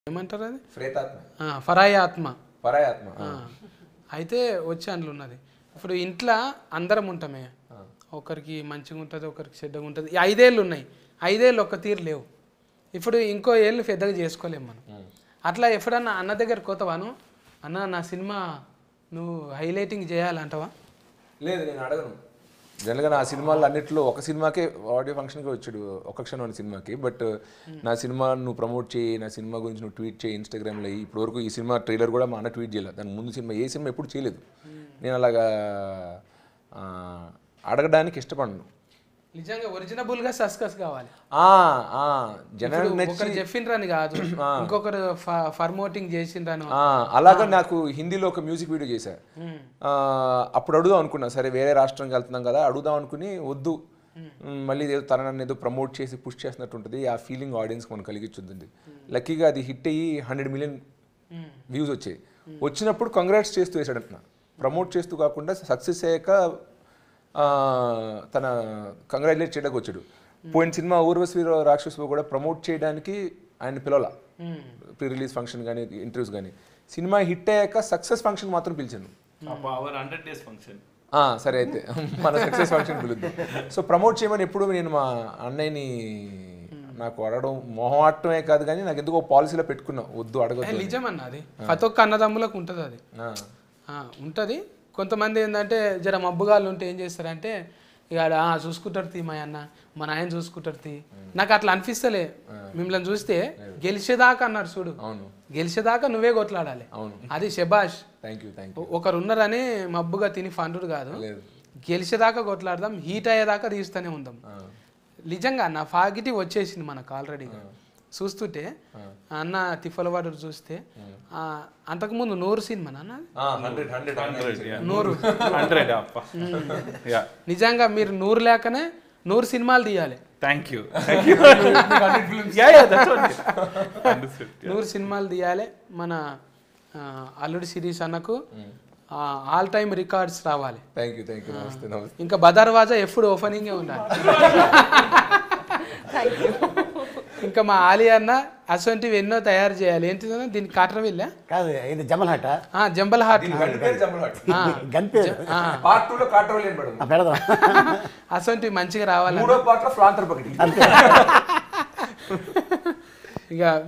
ఏమంటారు అది ప్రేతాత్మ ఆ, ఫరాయి ఆత్మ పరాయాత్మ ఆ, అయితే వచ్చి అందులో ఉన్నది ఇప్పుడు ఇంట్లో అందరం ఉంటామే ఒకరికి మంచిగా ఉంటుంది ఒకరికి చెడ్డగా ఉంటుంది ఈ ఐదేళ్ళు ఉన్నాయి ఐదేళ్ళు ఒక్క తీరు లేవు ఇప్పుడు ఇంకో ఏళ్ళు పెద్దగా చేసుకోలేము మనం అట్లా ఎప్పుడన్నా అన్న దగ్గర కోతవాను అన్న నా సినిమా నువ్వు హైలైటింగ్ చేయాలంటావా లేదు నేను అడగను జనరల్గా నా సినిమాలు అన్నిట్లో ఒక సినిమాకే ఆడియో ఫంక్షన్కి వచ్చాడు ఒక క్షణం అనే సినిమాకి బట్ నా సినిమా నువ్వు ప్రమోట్ చేయి నా సినిమా గురించి నువ్వు ట్వీట్ చేయి ఇన్స్టాగ్రామ్లో ఇప్పటి వరకు ఈ సినిమా ట్రైలర్ కూడా మా అన్న ట్వీట్ చేయలేదు దాని ముందు సినిమా ఏ సినిమా ఎప్పుడు చేయలేదు నేను అలాగా ఆ, అడగడానికి ఇష్టపడను నిజంగా ఒరిజినబుల్గా సస్కస్ కావాలి ఆ, ఆ, జనానికి నచ్చి ఒకరు చెప్పిండ్రని కాదు ఇంకొకరు ఫర్మోటింగ్ చేసిండ్రను ఆ, అలాగా నాకు హిందీలో ఒక మ్యూజిక్ వీడియో చేశా మ్మ్. ఆ, అప్పుడు అడుగుదాం అనుకున్నా సరే వేరే రాష్ట్రంకి వెళ్తున్నాం కదా అడుగుదాం అనుకుని వద్దు మ్, మళ్ళీ ఏదో తనని ఏదో ప్రమోట్ చేసి పుష్ చేసినట్టు ఉంటుంది ఆ ఫీలింగ్ ఆడియన్స్ మనం కలిగించుంది లక్కీగా అది హిట్ అయ్యి హండ్రెడ్ మిలియన్ మ్మ్. వ్యూస్ వచ్చాయి వచ్చినప్పుడు కంగ్రాట్స్ చేస్తూ వేసాడు అంటున్నా ప్రమోట్ చేస్తూ కాకుండా సక్సెస్ అయ్యాక ఆ, తన కంగ్రాచులేట్ చేయడానికి వచ్చాడు పోయిన సినిమా ఊర్వశి రాక్షసు కూడా ప్రమోట్ చేయడానికి ఆయన పిలవాల మ్మ్. ప్రీ రిలీజ్ ఫంక్షన్ కానీ ఇంటర్వ్యూస్ కానీ సినిమా హిట్ అయ్యాక సక్సెస్ ఫంక్షన్ మాత్రం పిలిచాను అవర్ హండ్రెడ్ డేస్ ఫంక్షన్ ఆ, సరే అయితే మన సక్సెస్ ఫంక్షన్ పిలుద్దాం సో ప్రమోట్ చేయమని ఎప్పుడు నేను మా అన్నయ్యని నాకు అడగడం మొహమాటమే కాదు కానీ నాకు ఎందుకో పాలసీలో పెట్టుకున్నా వద్దు ఏ, అడగద్దు అని. నిజమన్న అది ప్రతి ఒక్క అన్నదమ్ములకు ఉంటుంది అది ఆ, ఆ, ఉంటుంది కొంతమంది ఏంటంటే జర మబ్బుగాళ్ళు ఉంటే ఏం చేస్తారంటే ఇక ఆడ, "ఆ, చూసుకుంటాడు తీ మా అన్న మా నాయన చూసుకుంటాడు తీ నాకు అట్లా అనిపిస్తలే మిమ్మల్ని చూస్తే గెలిచేదాకా అన్నారు చూడు అవును గెలిచేదాకా నువ్వే కొట్లాడాలి అవును అది శబాష్ థ్యాంక్ యూ థ్యాంక్ యూ ఒకరు ఉన్నారని మబ్బుగా తిని ఫండుడు కాదు లేదు గెలిచేదాకా కొట్లాడదాం హీట్ అయ్యేదాకా తీస్తూనే ఉందాం ఆ, నిజంగా అన్న ఫాగిటి వచ్చేసింది మనకు ఆల్రెడీగా చూస్తుంటే అన్న తిఫలవాడు చూస్తే ఆ, అంతకుముందు నూరు సినిమా నాన్న ఆ, హండ్రెడ్ హండ్రెడ్ హండ్రెడ్ నూరు హండ్రెడ్ అప్ప యా నిజంగా మీరు నూరు లేకనే నూరు సినిమాలు తీయాలి thank you thank you yeah yeah that's okay understood నూరు సినిమాలు తీయాలి మన ఆ, అల్లుడి సిరీస్ అన్నకు ఆల్ టైమ్ రికార్డ్స్ రావాలి థ్యాంక్ యూ థ్యాంక్ యూ నమస్తే నమస్తే ఇంకా బదర్వాజా ఎప్పుడు ఓపెనింగే ఉండాలి ఇంకా మా ఆలి అన్న అసొంటివి ఎన్నో తయారు చేయాలి ఏంటిదన్నా దీనికి కాటరం వెళ్ళా కాదు ఇది జమల్ హట జంబల్ హార్ట్ గంట పేరు జమ్మల్ హాట్ ఆ, గన్ పేరు ఆ, పార్ట్ టూ లో కాట్రోల్ ఏం పడదు ఆ, పెడదాం అసొంటివి మంచిగా రావాలి మూడో పార్ట్ లో ఫ్లాంతర్ పకటి ఇక